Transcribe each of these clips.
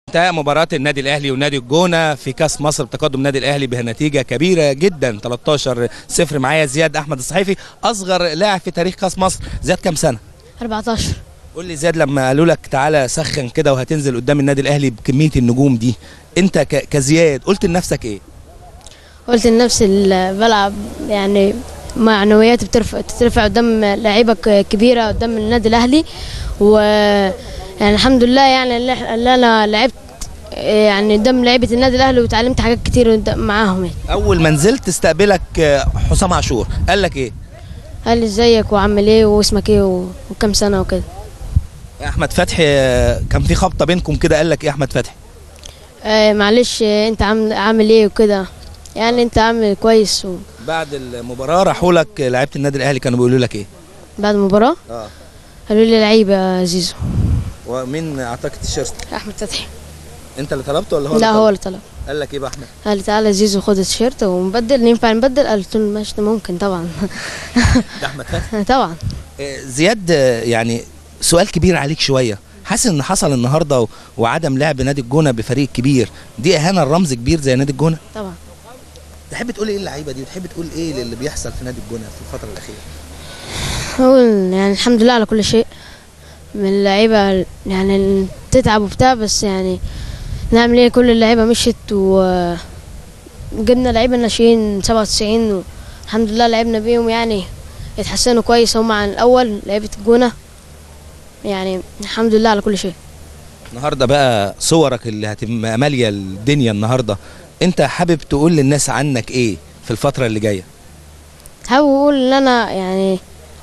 انتهى مباراة النادي الأهلي ونادي الجونة في كأس مصر بتقدم النادي الأهلي بنتيجة كبيرة جدا 13 صفر معايا زياد أحمد الصحيفي أصغر لاعب في تاريخ كأس مصر زياد كام سنة؟ 14 قول لي زياد لما قالوا لك تعالى سخن كده وهتنزل قدام النادي الأهلي بكمية النجوم دي أنت ك- كزياد قلت لنفسك إيه؟ قلت لنفسي ال- بلعب يعني معنوياتي بترفع تترفع قدام لعيبه ك- كبيره قدام النادي الاهلي و يعني الحمد لله يعني اللي إح- اللي انا لعبت يعني قدام لعيبه النادي الاهلي وتعلمت حاجات كتير قدام- معاهم يعني أول ما نزلت استقبلك آه، حسام عاشور قال لك إيه؟ قال لي ازيك وعامل ايه واسمك ايه و- وكم سنه وكده أحمد فتحي آه، كان في خبطة بينكم كده قال لك إيه أحمد فتحي؟ آه معلش آه، انت عامل عامل ايه وكده يعني انت عامل كويس بعد المباراة راحوا لك لعيبة النادي الأهلي كانوا بيقولوا لك إيه؟ وبعد المباراه اه قالوا لي لعيب يا زيزو ومين أعطاك التيشيرت؟ احمد فتحي أنت اللي طلبته ولا هو لا اللي هو طلب؟ اللي طلب قال لك إيه بقى أحمد؟ قال لي تعالى زيزو خد التيشيرت ونبدل ينفع نبدل قلت له ماشي ده ممكن طبعا ده أحمد فتحي طبعا آه، زياد آه، يعني سؤال كبير عليك شويه حاسس ان حصل النهارده و- وعدم لعب نادي الجونه بفريق كبير دي اهانه لرمز كبير زي نادي الجونه طبعا تحب تقول ايه اللعيبه دي وتحب تقول ايه للي بيحصل في نادي الجونه في الفتره الاخيره اقول يعني الحمد لله على كل شيء من اللعيبه يعني تتعب وبتاع بس يعني نعمل ايه كل اللعيبه مشت و جبنا لعيبه ناشئين 97 والحمد لله لعبنا بيهم يعني يتحسنوا كويس هم عن الاول لعيبه الجونه يعني الحمد لله على كل شيء النهارده بقى صورك اللي هتبقى ماليه الدنيا النهارده انت حابب تقول للناس عنك ايه في الفتره اللي جايه حابب اقول ان انا يعني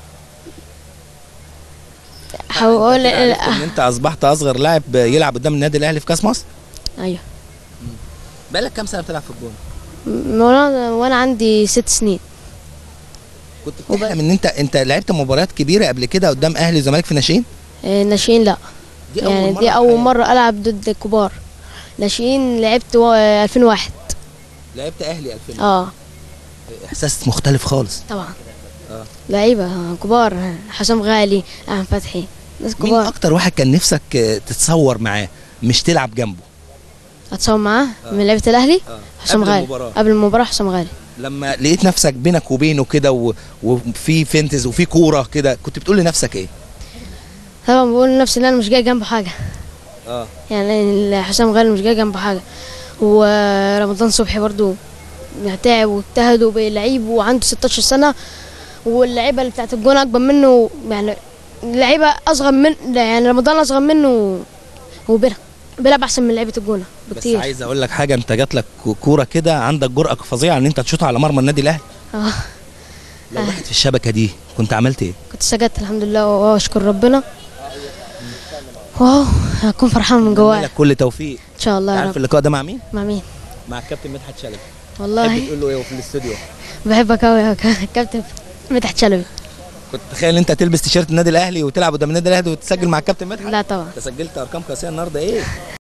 حابب اقول أنت كده عرفت ان انت اصبحت اصغر لاعب يلعب قدام النادي الاهلي في كاس مصر ايوه بقالك كام سنه بتلعب في الجونه من وانا وانا عندي ست سنين كنت بتحلم ان انت انت لعبت مباريات كبيره قبل كده قدام اهلي وزمالك في ناشئين آه، ناشئين لا دي يعني مرة دي في اول حياتك. مره العب ضد الكبار ناشئين لعبت و- 2001 لعبت اهلي 2000 اه احساس مختلف خالص طبعا آه. لعيبه آه، كبار حسام غالي احمد فتحي ناس مين كبار اكتر واحد كان نفسك آه، تتصور معاه مش تلعب جنبه اتصور معاه آه. من لعيبه الاهلي آه. حسام قبل غالي المباراة. قبل المباراه حسام غالي لما لقيت نفسك بينك وبينه كده و... وفي فينتز وفي كوره كده كنت بتقول لنفسك ايه طبعا بقول لنفسي ان انا مش جاي جنبه حاجه اه يعني حسام غالي مش جاي جنبه حاجه ورمضان صبحي برضو تعب واجتهد وبقى لعيب وعنده 16 سنه واللعيبه اللي بتاعت الجون اكبر منه يعني اللعيبه اصغر من يعني رمضان اصغر منه وبيلعب بيلعب احسن من لعيبه الجونه بس بكتير عايز اقول لك حاجه انت جات لك كوره كده عندك جرأه فظيعه ان انت تشوطها على مرمى النادي الاهلي اه لو راحت في الشبكه دي كنت عملت ايه كنت سجدت الحمد لله واشكر ربنا واو هكون فرحان من أتمنى جوايا لك كل توفيق ان شاء الله يا عارف رب اللقاء ده مع مين مع مين مع الكابتن مدحت شلبي تحب والله تقول له ايه في الاستوديو بحبك قوي يا كابتن مدحت شلبي كنت تخيل انت تلبس تيشيرت النادي الاهلي وتلعب قدام النادي الاهلي وتسجل مع الكابتن مدحت لا طبعا انت سجلت ارقام قياسيه النهارده ايه